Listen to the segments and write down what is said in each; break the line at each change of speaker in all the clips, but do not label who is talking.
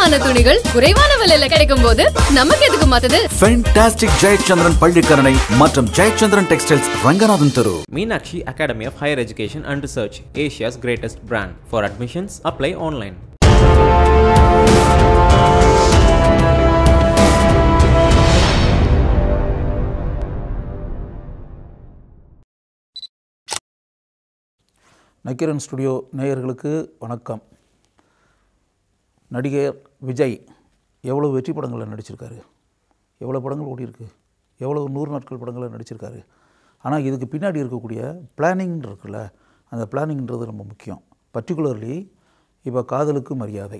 தரமான துணிகள் குறைவான விலையில கிடைக்கும் போது நமக்கு எதுக்கு மாத்துது
ஃபென்டாஸ்டிக் ஜெயச்சந்திரன் பள்ளிக்கரணை மற்றும் ஜெயச்சந்திரன் டெக்ஸ்டைல்ஸ் ரங்கநாதன் தெரு
Meenakshi Academy of Higher Education and Research, Asia's greatest brand. For admissions, apply online.
Nakkeeran studio நேயர்களுக்கு வணக்கம் நடிகர் விஜய் எவ்வளோ வெற்றி படங்களில் நடிச்சிருக்காரு எவ்வளோ படங்கள் ஓடிருக்கு எவ்வளோ நூறு நாட்கள் படங்களில் நடிச்சிருக்காரு ஆனால் இதுக்கு பின்னாடி இருக்கக்கூடிய பிளானிங் இருக்குல்ல அந்த பிளானிங்ன்றது ரொம்ப முக்கியம் பர்டிகுலர்லி இப்போ காதலுக்கு மரியாதை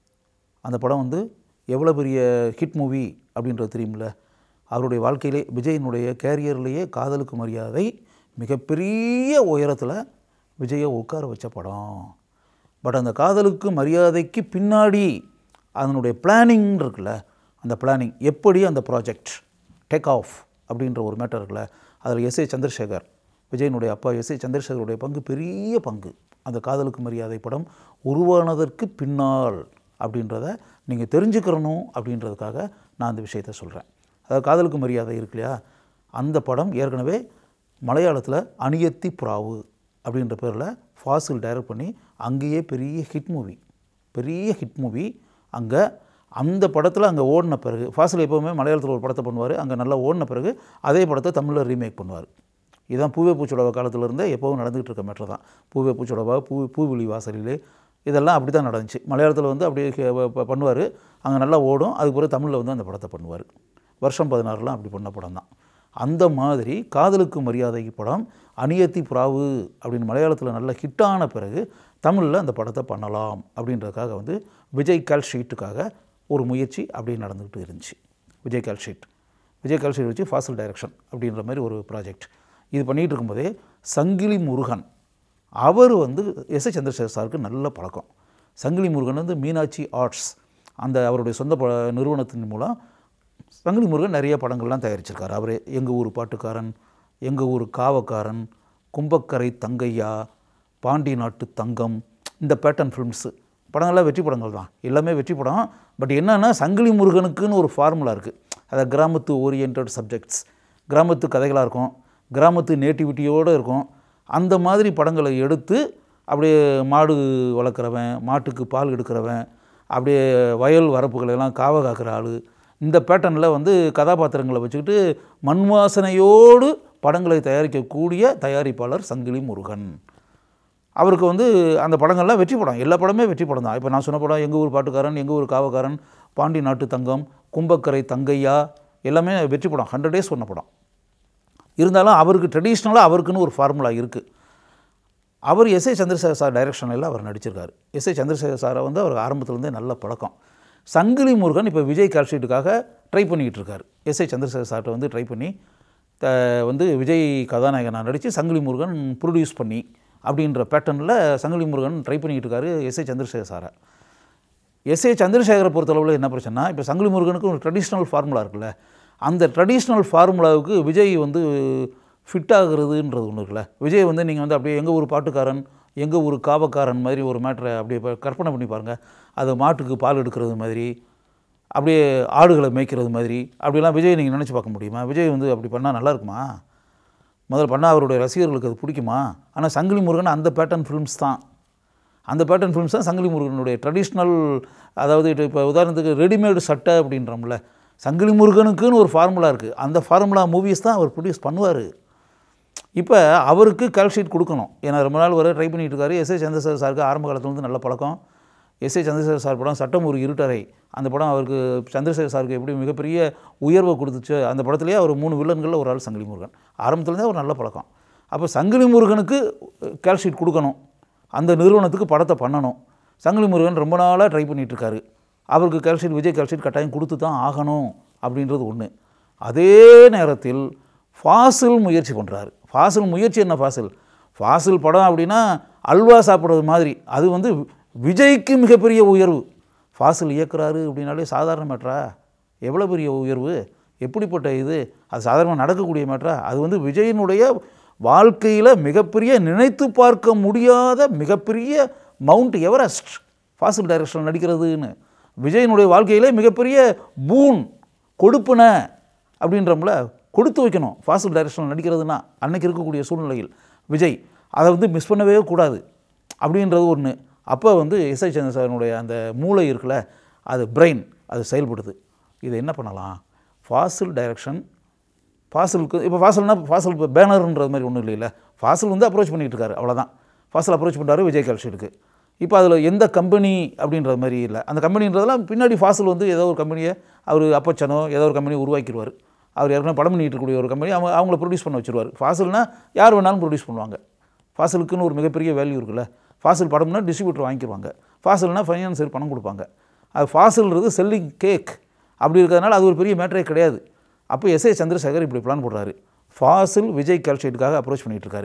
அந்த படம் வந்து எவ்வளோ பெரிய ஹிட் மூவி அப்படின்றது தெரியுமில்ல அவருடைய வாழ்க்கையிலே விஜயினுடைய கேரியர்லேயே காதலுக்கு மரியாதை மிகப்பெரிய உயரத்தில் விஜயை உட்கார வச்ச படம் பட் அந்த காதலுக்கு மரியாதைக்கு பின்னாடி அதனுடைய பிளானிங் இருக்குல்ல அந்த பிளானிங் எப்படி அந்த ப்ராஜெக்ட் டேக் ஆஃப் அப்படின்ற ஒரு மேட்டர் இருக்குல்ல அதில் எஸ் ஏ சந்திரசேகர் விஜயனுடைய அப்பா எஸ் ஏ சந்திரசேகருடைய பங்கு பெரிய பங்கு அந்த காதலுக்கு மரியாதை படம் உருவானதற்கு பின்னால் அப்படின்றத நீங்கள் தெரிஞ்சுக்கிறணும் அப்படின்றதுக்காக நான் அந்த விஷயத்தை சொல்கிறேன் அதாவது காதலுக்கு மரியாதை இருக்கு இல்லையா அந்த படம் ஏற்கனவே மலையாளத்தில் அணியத்தி புறாவு அப்படின்ற பேரில் ஃபாசில் டைரக்ட் பண்ணி அங்கேயே பெரிய ஹிட் மூவி பெரிய ஹிட் மூவி அங்கே அந்த படத்தில் அங்கே ஓடின பிறகு ஃபாசில் எப்போவுமே மலையாளத்தில் ஒரு படத்தை பண்ணுவார் அங்கே நல்லா ஓடின பிறகு அதே படத்தை தமிழில் ரீமேக் பண்ணுவார் இதுதான் பூவே பூச்சோடவா காலத்திலேருந்தே எப்போவும் நடந்துகிட்டு இருக்க மேட்டர் தான் பூவே பூச்சோடவா பூ பூவிழி வாசலிலே இதெல்லாம் அப்படி தான் நடந்துச்சு மலையாளத்தில் வந்து அப்படியே பண்ணுவார் அங்கே நல்லா ஓடும் அதுக்கு பிறகு தமிழில் வந்து அந்த படத்தை பண்ணுவார் வருஷம் பதினாறுலாம் அப்படி பண்ண படம் தான் அந்த மாதிரி காதலுக்கு மரியாதை படம் அணியத்தி புறாவு அப்படின்னு மலையாளத்தில் நல்ல ஹிட்டான பிறகு தமிழில் அந்த படத்தை பண்ணலாம் அப்படின்றதுக்காக வந்து விஜய் கால் ஷீட்டுக்காக ஒரு முயற்சி அப்படியே நடந்துக்கிட்டு இருந்துச்சு Vijay call sheet Vijay call sheet வச்சு ஃபாசில் டைரக்ஷன் அப்படின்ற மாதிரி ஒரு ப்ராஜெக்ட் இது பண்ணிகிட்டு இருக்கும்போதே சங்கிலி முருகன் அவர் வந்து எஸ் ஏ சந்திரசேகர் சாருக்கு நல்ல பழக்கம் சங்கிலி முருகன் வந்து மீனாட்சி ஆர்ட்ஸ் அந்த அவருடைய சொந்த ப நிறுவனத்தின் மூலம் சங்கிலி முருகன் நிறைய படங்கள்லாம் தயாரிச்சிருக்காரு அவர் எங்கள் ஊர் பாட்டுக்காரன் எங்கள் ஊர் காவக்காரன் கும்பக்கரை தங்கையா பாண்டி நாட்டு தங்கம் இந்த பேட்டன் ஃபிலிம்ஸு படங்கள்லாம் வெற்றி படங்கள் தான் எல்லாமே வெற்றி படம் பட் என்னென்னா சங்கிலி முருகனுக்குன்னு ஒரு ஃபார்முலா இருக்குது அதை கிராமத்து ஓரியன்ட் சப்ஜெக்ட்ஸ் கிராமத்து கதைகளாக இருக்கும் கிராமத்து நேட்டிவிட்டியோடு இருக்கும் அந்த மாதிரி படங்களை எடுத்து அப்படியே மாடு வளர்க்குறவன் மாட்டுக்கு பால் எடுக்கிறவன் அப்படியே வயல் வரப்புகளை எல்லாம் காவ காக்கிற ஆள் இந்த பேட்டர்னில் வந்து கதாபாத்திரங்களை வச்சுக்கிட்டு மண் வாசனையோடு படங்களை தயாரிக்கக்கூடிய தயாரிப்பாளர் சங்கிலி முருகன் அவருக்கு வந்து அந்த படங்கள்லாம் வெற்றி படம் எல்லா படமே வெற்றி படம் தான் இப்போ நான் சொன்ன படம் எங்கள் ஊர் பாட்டுக்காரன் எங்கள் ஊர் காவக்காரன் பாண்டி நாட்டு தங்கம் கும்பக்கரை தங்கையா எல்லாமே வெற்றி படம் ஹண்ட்ரட் டேஸ் சொன்ன படம் இருந்தாலும் அவருக்கு ட்ரெடிஷ்னலாக அவருக்குன்னு ஒரு ஃபார்முலா இருக்குது அவர் எஸ் ஏ சந்திரசேகர் சார் டைரக்ஷனில் அவர் நடிச்சிருக்காரு எஸ் ஏ சந்திரசேகர் சாரை வந்து அவர் ஆரம்பத்துலேருந்தே நல்ல பழக்கம் சங்கிலி முருகன் இப்போ விஜய் கால்ஷீட்டுக்காக ட்ரை பண்ணிக்கிட்டு இருக்கார் எஸ் ஏ சந்திரசேகர் சார்கிட்ட வந்து ட்ரை பண்ணி த வந்து விஜய் கதாநாயகனாக நடித்து சங்கிலி முருகன் ப்ரொடியூஸ் பண்ணி அப்படின்ற பேட்டர்னில் சங்கிலி முருகன் ட்ரை பண்ணிக்கிட்டு இருக்காரு எஸ் ஏ சந்திரசேகர் சாரை எஸ் ஏ சந்திரசேகரை பொறுத்தளவில் என்ன பிரச்சனை இப்போ சங்கிலி முருகனுக்கு ஒரு ட்ரெடிஷ்னல் ஃபார்முலா இருக்குல்ல அந்த ட்ரெடிஷ்னல் ஃபார்முலாவுக்கு விஜய் வந்து ஃபிட் ஆகுறதுன்றது ஒன்று இருக்குல்ல விஜய் வந்து நீங்கள் வந்து அப்படியே எங்கள் ஊர் பாட்டுக்காரன் எங்கள் ஊர் காவக்காரன் மாதிரி ஒரு மேட்டரை அப்படியே இப்போ கற்பனை பண்ணி பாருங்கள் அது மாட்டுக்கு பால் எடுக்கிறது மாதிரி அப்படியே ஆடுகளை மேய்க்கிறது மாதிரி அப்படிலாம் விஜய் நீங்கள் நினச்சி பார்க்க முடியுமா விஜய் வந்து அப்படி பண்ணால் நல்லா இருக்குமா முதல்ல பண்ணால் அவருடைய ரசிகர்களுக்கு அது பிடிக்குமா ஆனால் சங்கிலி முருகன் அந்த பேட்டர்ன் ஃபிலிம்ஸ் தான் அந்த பேட்டர்ன் ஃபிலிம்ஸ் தான் சங்கிலி முருகனுடைய ட்ரெடிஷ்னல் அதாவது இப்போ உதாரணத்துக்கு ரெடிமேடு சட்டை அப்படின்றோம்ல சங்கிலி முருகனுக்குன்னு ஒரு ஃபார்முலா இருக்குது அந்த ஃபார்முலா மூவிஸ் தான் அவர் ப்ரொடியூஸ் பண்ணுவார் இப்போ அவருக்கு கால்ஷீட் கொடுக்கணும் ஏன்னா ரொம்ப நாள் வரை ட்ரை பண்ணிட்டு இருக்காரு எஸ் ஏ சந்திரசேகர் சாருக்கு ஆரம்ப காலத்துலேருந்து நல்ல பழக்கம் எஸ் ஏ சந்திரசேகர் சார் படம் சட்டம் ஒரு இருட்டறை அந்த படம் அவருக்கு சந்திரசேகர் சாருக்கு எப்படி மிகப்பெரிய உயர்வை கொடுத்துச்சு அந்த படத்துலேயே அவர் மூணு வில்லன்களில் ஒரு ஆள் சங்கிலி முருகன் ஆரம்பத்துலேருந்தே ஒரு நல்ல பழக்கம் அப்போ சங்கிலி முருகனுக்கு கால்ஷீட் கொடுக்கணும் அந்த நிறுவனத்துக்கு படத்தை பண்ணணும் சங்கிலி முருகன் ரொம்ப நாளாக ட்ரை பண்ணிகிட்டு இருக்காரு அவருக்கு கால்ஷீட் விஜய் கால்ஷீட் கட்டாயம் கொடுத்து தான் ஆகணும் அப்படின்றது ஒன்று அதே நேரத்தில் ஃபாசில் முயற்சி பண்ணுறாரு ஃபாசில் முயற்சி என்ன ஃபாசில் ஃபாசில் படம் அப்படின்னா அல்வா சாப்பிட்றது மாதிரி அது வந்து விஜய்க்கு மிகப்பெரிய உயர்வு ஃபாசில் இயக்குறாரு அப்படின்னாலே சாதாரண மேட்ரா எவ்வளோ பெரிய உயர்வு எப்படிப்பட்ட இது அது சாதாரணமாக நடக்கக்கூடிய மேட்ரா அது வந்து விஜயனுடைய வாழ்க்கையில் மிகப்பெரிய நினைத்து பார்க்க முடியாத மிகப்பெரிய மவுண்ட் எவரெஸ்ட் ஃபாசில் டைரக்ஷன் நடிக்கிறதுன்னு விஜயனுடைய வாழ்க்கையிலே மிகப்பெரிய பூன் கொடுப்புன அப்படின்றோம்ல கொடுத்து வைக்கணும் ஃபாசில் டைரக்ஷனில் நடிக்கிறதுனா அன்னைக்கு இருக்கக்கூடிய சூழ்நிலையில் விஜய் அதை வந்து மிஸ் பண்ணவே கூடாது அப்படின்றது ஒன்று அப்போ வந்து எஸ்ஐ சந்திரசேகரனுடைய அந்த மூளை இருக்குல்ல அது பிரெயின் அது செயல்படுது இதை என்ன பண்ணலாம் ஃபாசில் டைரக்ஷன் ஃபாசிலுக்கு இப்போ ஃபாசில்னா ஃபாசில் இப்போ பேனர்ன்றது மாதிரி ஒன்றும் இல்லைல்ல ஃபாசில் வந்து அப்ரோச் பண்ணிகிட்டு இருக்காரு அவ்வளோதான் ஃபாசில் அப்ரோச் பண்ணுறாரு விஜய் கால்ஷீட்டுக்கு இப்போ அதில் எந்த கம்பெனி அப்படின்றது மாதிரி இல்லை அந்த கம்பெனின்றதெல்லாம் பின்னாடி ஃபாசில் வந்து ஏதோ ஒரு கம்பெனியை அவர் அப்பச்சனோ ஏதோ ஒரு கம்பெனி உருவாக்கிடுவார் அவர் ஏற்கனவே படம் பண்ணிட்டு இருக்கக்கூடிய ஒரு கம்பெனி அவங்க அவங்கள ப்ரொடியூஸ் பண்ண வச்சிருவார் ஃபாசில்னா யார் வேணாலும் ப்ரொடியூஸ் பண்ணுவாங்க ஃபாசிலுக்குன்னு ஒரு மிகப்பெரிய வேல்யூ இருக்குல்ல ஃபாசில் படம்னா டிஸ்ட்ரிபியூட்டர் வாங்கிடுவாங்க ஃபாசில்னா ஃபைனான்சியர் பணம் கொடுப்பாங்க அது ஃபாசில்ன்றது செல்லிங் கேக் அப்படி இருக்கிறதுனால அது ஒரு பெரிய மேட்டரே கிடையாது அப்போ எஸ் ஏ சந்திரசேகர் இப்படி பிளான் போடுறாரு ஃபாசில் விஜய் கால்ஷீட்டுக்காக அப்ரோச் பண்ணிட்டு இருக்காரு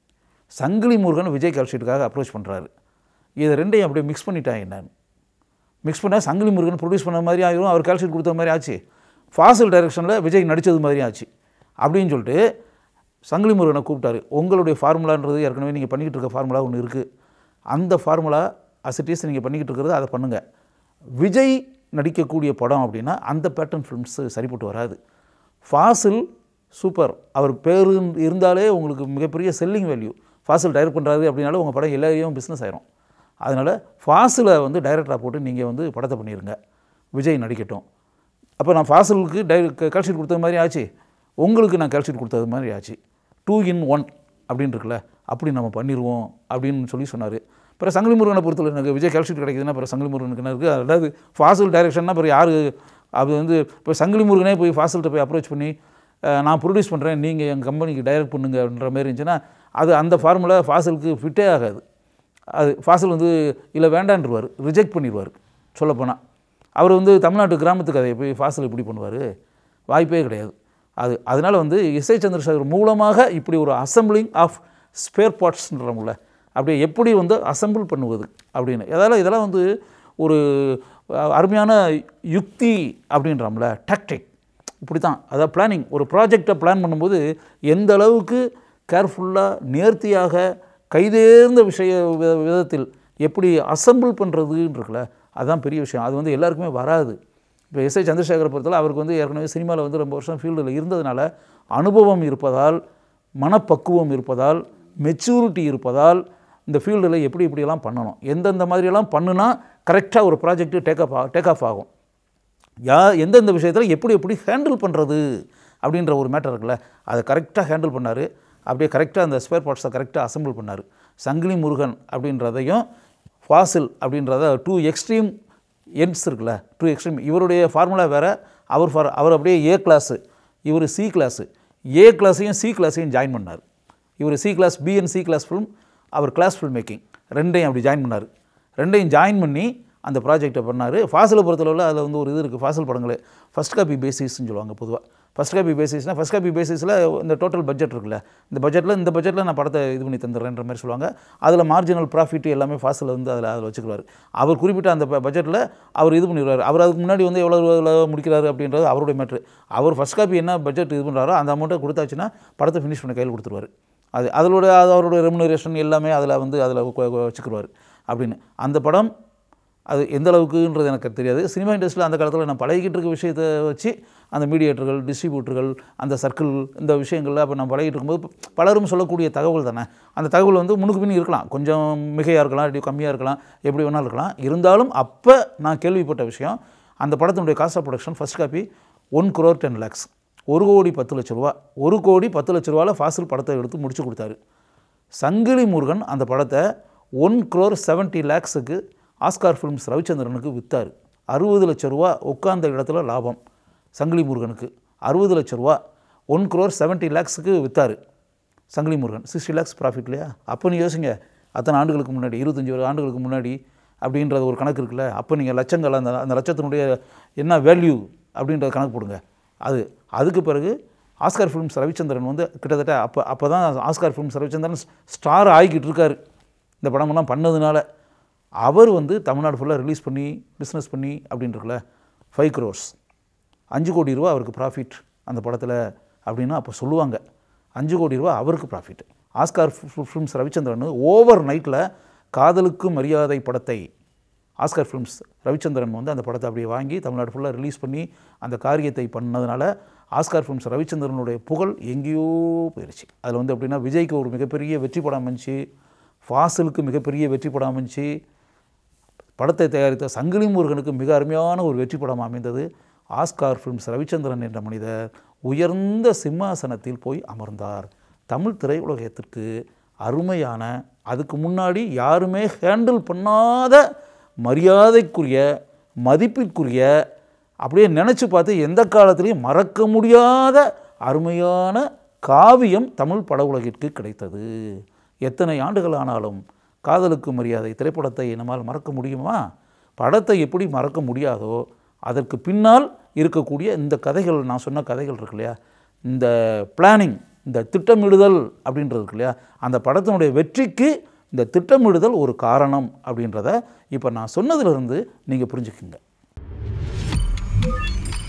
சங்கிலி முருகன் விஜய் கால்ஷீட்டுக்காக அப்ரோச் பண்ணுறாரு இதை ரெண்டையும் அப்படியே மிக்ஸ் பண்ணிட்டாங்க நான் மிக்ஸ் பண்ணால் சங்கிலி முருகன் ப்ரொடியூஸ் பண்ண மாதிரி ஆயிரும் அவர் கால்ஷீட் கொடுத்த மாதிரி ஆச்சு ஃபாசில் டைரக்ஷனில் விஜய் நடித்தது மாதிரி ஆச்சு அப்படின்னு சொல்லிட்டு சங்கிலி முருகனை கூப்பிட்டாரு உங்களுடைய ஃபார்முலான்றது ஏற்கனவே நீங்கள் பண்ணிக்கிட்டு இருக்க ஃபார்முலா ஒன்று இருக்குது அந்த ஃபார்முலா அசிட்டிஸ் நீங்கள் பண்ணிக்கிட்டு இருக்கிறது அதை பண்ணுங்கள் விஜய் நடிக்கக்கூடிய படம் அப்படின்னா அந்த பேட்டர்ன் ஃபிலிம்ஸு சரிப்பட்டு வராது ஃபாசில் சூப்பர் அவர் பேர் இருந்தாலே உங்களுக்கு மிகப்பெரிய செல்லிங் வேல்யூ ஃபாசில் டைரக்ட் பண்ணுறாரு அப்படின்னாலும் உங்கள் படம் எல்லாரையும் பிஸ்னஸ் ஆயிரும் அதனால் ஃபாசிலை வந்து டைரக்டராக போட்டு நீங்கள் வந்து படத்தை பண்ணிடுங்க விஜய் நடிக்கட்டும் அப்போ நான் ஃபாசிலுக்கு டை கால்ஷீட் கொடுத்தது மாதிரி ஆச்சு உங்களுக்கு நான் கால்ஷீட் கொடுத்தது மாதிரி ஆச்சு டூ இன் ஒன் அப்படின்னு இருக்குல்ல அப்படி நம்ம பண்ணிடுவோம் அப்படின்னு சொல்லி சொன்னார் பிறகு சங்கிலி முருகனை பொறுத்தவரை எனக்கு விஜய் கால்ஷீட் கிடைக்குதுன்னா பிறகு சங்கிலி முருகனுக்கு என்ன இருக்குது அதாவது ஃபாசில் டைரக்ஷன்னா பிறகு யார் அது வந்து இப்போ சங்கிலி முருகனே போய் ஃபாசில்கிட்ட போய் அப்ரோச் பண்ணி அஹ், நான் ப்ரொடியூஸ் பண்ணுறேன் நீங்கள் எங்கள் கம்பெனிக்கு டைரக்ட் பண்ணுங்கன்ற மாதிரி இருந்துச்சுன்னா அது அந்த ஃபார்முலா ஃபாசிலுக்கு ஃபிட்டே ஆகாது அது ஃபாசில் வந்து இல்லை வேண்டான்ருவார் ரிஜெக்ட் பண்ணிடுவார் சொல்லப்போனால் அவர் வந்து தமிழ்நாட்டு கிராமத்து கதையை போய் ஃபாசில் இப்படி பண்ணுவார் வாய்ப்பே கிடையாது அது அதனால் வந்து இசை சந்திரசேகர் மூலமாக இப்படி ஒரு அசம்பிளிங் ஆஃப் ஸ்பேர் பார்ட்ஸ்ன்றவங்கள அப்படியே எப்படி வந்து அசம்பிள் பண்ணுவது அப்படின்னு இதெல்லாம் இதெல்லாம் வந்து ஒரு அஹ், அருமையான யுக்தி அப்படின்றோம்ல டாக்டிக் இப்படி தான் அதாவது பிளானிங் ஒரு ப்ராஜெக்டை பிளான் பண்ணும்போது எந்த அளவுக்கு கேர்ஃபுல்லாக நேர்த்தியாக கைதேர்ந்த விஷய வி- விதத்தில் எப்படி அசம்பிள் பண்ணுறதுன்னு இருக்குல்ல அதுதான் பெரிய விஷயம் அது வந்து எல்லாருக்குமே வராது இப்போ எஸ்ஐ சந்திரசேகரை பொறுத்தவரை அவருக்கு வந்து ஏற்கனவே சினிமாவில் வந்து ரொம்ப வருஷம் ஃபீல்டில் இருந்ததுனால அனுபவம் இருப்பதால் மனப்பக்குவம் இருப்பதால் மெச்சூரிட்டி இருப்பதால் இந்த ஃபீல்டில் எப்படி இப்படியெல்லாம் பண்ணணும் எந்தெந்த மாதிரியெல்லாம் பண்ணுனா கரெக்டாக ஒரு project take off take off ஆகும் யா எந்தெந்த விஷயத்தில் எப்படி எப்படி ஹேண்டில் பண்ணுறது அப்படின்ற ஒரு மேட்டர் இருக்குல்ல அதை கரெக்டாக ஹேண்டில் பண்ணார் அப்படியே கரெக்டாக அந்த ஸ்பேர் பார்ட்ஸை கரெக்டாக அசம்பிள் பண்ணார் சங்கிலி முருகன் அப்படின்றதையும் ஃபாசில் அப்படின்றத டூ எக்ஸ்ட்ரீம் எண்ட்ஸ் இருக்குல்ல டூ எக்ஸ்ட்ரீம் இவருடைய ஃபார்முலா வேறு அவர் ஃபார் அவர் அப்படியே ஏ கிளாஸு இவர் சி கிளாஸு ஏ கிளாஸையும் சி கிளாஸையும் ஜாயின் பண்ணார் இவர் சி கிளாஸ் பிஎன் சி கிளாஸ் ஃபிலிம் அவர் கிளாஸ் ஃபில்ம் மேக்கிங் ரெண்டையும் அப்படி ஜாயின் பண்ணார் ரெண்டையும் ஜாயின் பண்ணி அந்த ப்ராஜெக்டை பண்ணார் ஃபாசிலை பொறுத்தளவில் அதில் வந்து ஒரு இது இருக்குது ஃபாசில் படங்களே ஃபஸ்ட் காப்பி பேசிஸ்ன்னு சொல்லுவாங்க பொதுவாக ஃபஸ்ட் காப்பி பேசிஸ்னால் ஃபஸ்ட் காப்பி பேசிஸில் இந்த டோட்டல் பட்ஜெட் இருக்குல்ல இந்த பட்ஜெட்டில் இந்த பட்ஜெட்டில் நான் படத்தை இது பண்ணி தந்துடுறேன்ற மாதிரி சொல்லுவாங்க அதில் மார்ஜினல் ப்ராஃபிட் எல்லாமே ஃபாசில் வந்து அதில் அதில் வச்சுக்குவார் அவர் குறிப்பிட்ட அந்த பட்ஜெட்டில் அவர் இது பண்ணிடுவார் அவர் அதுக்கு முன்னாடி வந்து எவ்வளோ எவ்வளோ முடிக்கிறாரு அப்படின்றது அவருடைய மேட்ரு அவர் ஃபஸ்ட் காப்பி என்ன பட்ஜெட் இது பண்ணுறாரோ அந்த அமௌண்ட்டை கொடுத்தாச்சுன்னா படத்தை ஃபினிஷ் பண்ண கையில் கொடுத்துருவார் அது அதோட அது அவருடைய ரெமுனரேஷன் எல்லாமே அதில் வந்து அதில் வச்சுக்கிடுவார் அப்படின்னு அந்த படம் அது எந்த அளவுக்குன்றது எனக்கு தெரியாது சினிமா இண்டஸ்ட்ரியில் அந்த காலத்தில் நான் பழகிட்டு இருக்க விஷயத்தை வச்சு அந்த மீடியேட்டர்கள் டிஸ்ட்ரிபியூட்டர்கள் அந்த சர்க்கிள் இந்த விஷயங்களில் அப்போ நான் பழகிட்டு இருக்கும்போது பலரும் சொல்லக்கூடிய தகவல் தானே அந்த தகவல் வந்து முன்னுக்கு பின் இருக்கலாம் கொஞ்சம் மிகையாக இருக்கலாம் இப்படி கம்மியாக இருக்கலாம் எப்படி வேணாலும் இருக்கலாம் இருந்தாலும் அப்போ நான் கேள்விப்பட்ட விஷயம் அந்த படத்தினுடைய cost of production first copy one crore ten lakhs ஒரு கோடி பத்து லட்ச ரூபா ஒரு கோடி பத்து லட்ச ரூபாவில் ஃபாசில் படத்தை எடுத்து முடிச்சு கொடுத்தாரு சங்கிலி முருகன் அந்த படத்தை ஒன் க்ரோர் செவன்ட்டி லேக்ஸுக்கு ஆஸ்கார் ஃபிலிம்ஸ் ரவிச்சந்திரனுக்கு விற்றார் அறுபது லட்ச ரூபா உட்கார்ந்த இடத்துல லாபம் சங்கிலி முருகனுக்கு அறுபது லட்ச ரூபா ஒன் க்ரோர் செவன்ட்டி லேக்ஸுக்கு விற்றார் சங்கிலி முருகன் சிக்ஸ்டி லேக்ஸ் ப்ராஃபிட் இல்லையா அப்போ நீ யோசிங்க அத்தனை ஆண்டுகளுக்கு முன்னாடி இருபத்தஞ்சி ஆண்டுகளுக்கு முன்னாடி அப்படின்றது ஒரு கணக்கு இருக்குல்ல அப்போ நீங்கள் லட்சங்கள் அந்த அந்த லட்சத்தினுடைய என்ன வேல்யூ அப்படின்றத கணக்கு போடுங்க அது அதுக்கு பிறகு ஆஸ்கார் ஃபிலிம்ஸ் ரவிச்சந்திரன் வந்து கிட்டத்தட்ட அப்போ அப்போ தான் ஆஸ்கார் ஃபிலிம்ஸ் ரவிச்சந்திரன் ஸ்டார் ஆகிக்கிட்டு இருக்கார் இந்த படமெல்லாம் பண்ணதுனால அவர் வந்து தமிழ்நாடு ஃபுல்லாக ரிலீஸ் பண்ணி பிஸ்னஸ் பண்ணி அப்படின்னு இருக்குல்ல ஃபைவ் க்ரோர்ஸ் அஞ்சு கோடி ரூபா அவருக்கு ப்ராஃபிட் அந்த படத்தில் அப்படின்னு அப்போ சொல்லுவாங்க அஞ்சு கோடி ரூபா அவருக்கு ப்ராஃபிட் ஆஸ்கார் ஃபிலிம்ஸ் ரவிச்சந்திரன் ஓவர் நைட்டில் காதலுக்கு மரியாதை படத்தை ஆஸ்கர் ஃபிலிம்ஸ் ரவிச்சந்திரன் வந்து அந்த படத்தை அப்படியே வாங்கி தமிழ்நாடு ஃபுல்லாக ரிலீஸ் பண்ணி அந்த காரியத்தை பண்ணதுனால ஆஸ்கார் ஃபிலிம்ஸ் ரவிச்சந்திரனுடைய புகழ் எங்கேயோ போயிடுச்சு அதில் வந்து எப்படின்னா விஜய்க்கு ஒரு மிகப்பெரிய வெற்றி படம் அமைஞ்சு ஃபாசிலுக்கு மிகப்பெரிய வெற்றி படம் அமைஞ்சு படத்தை தயாரித்த சங்கிலி முருகனுக்கு மிக அருமையான ஒரு வெற்றி படம் அமைந்தது ஆஸ்கார் ஃபிலிம்ஸ் ரவிச்சந்திரன் என்ற மனிதர் உயர்ந்த சிம்மாசனத்தில் போய் அமர்ந்தார் தமிழ் திரையுலகத்திற்கு அருமையான அதுக்கு முன்னாடி யாருமே ஹேண்டில் பண்ணாத மரியாதைக்குரிய மதிப்பிற்குரிய அப்படியே நினச்சி பார்த்து எந்த காலத்திலையும் மறக்க முடியாத அருமையான காவியம் தமிழ் பட உலகிற்கு கிடைத்தது எத்தனை ஆண்டுகள் ஆனாலும் காதலுக்கு மரியாதை திரைப்படத்தை நம்மால் மறக்க முடியுமா படத்தை எப்படி மறக்க முடியாதோ அதற்கு பின்னால் இருக்கக்கூடிய இந்த கதைகள் நான் சொன்ன கதைகள் இருக்கு இல்லையா இந்த பிளானிங் இந்த திட்டமிடுதல் அப்படின்றது இருக்கு இல்லையா அந்த படத்தினுடைய வெற்றிக்கு இந்த திட்டமிடுதல் ஒரு காரணம் அப்படின்றத இப்போ நான் சொன்னதிலிருந்து நீங்கள் புரிஞ்சுக்குங்க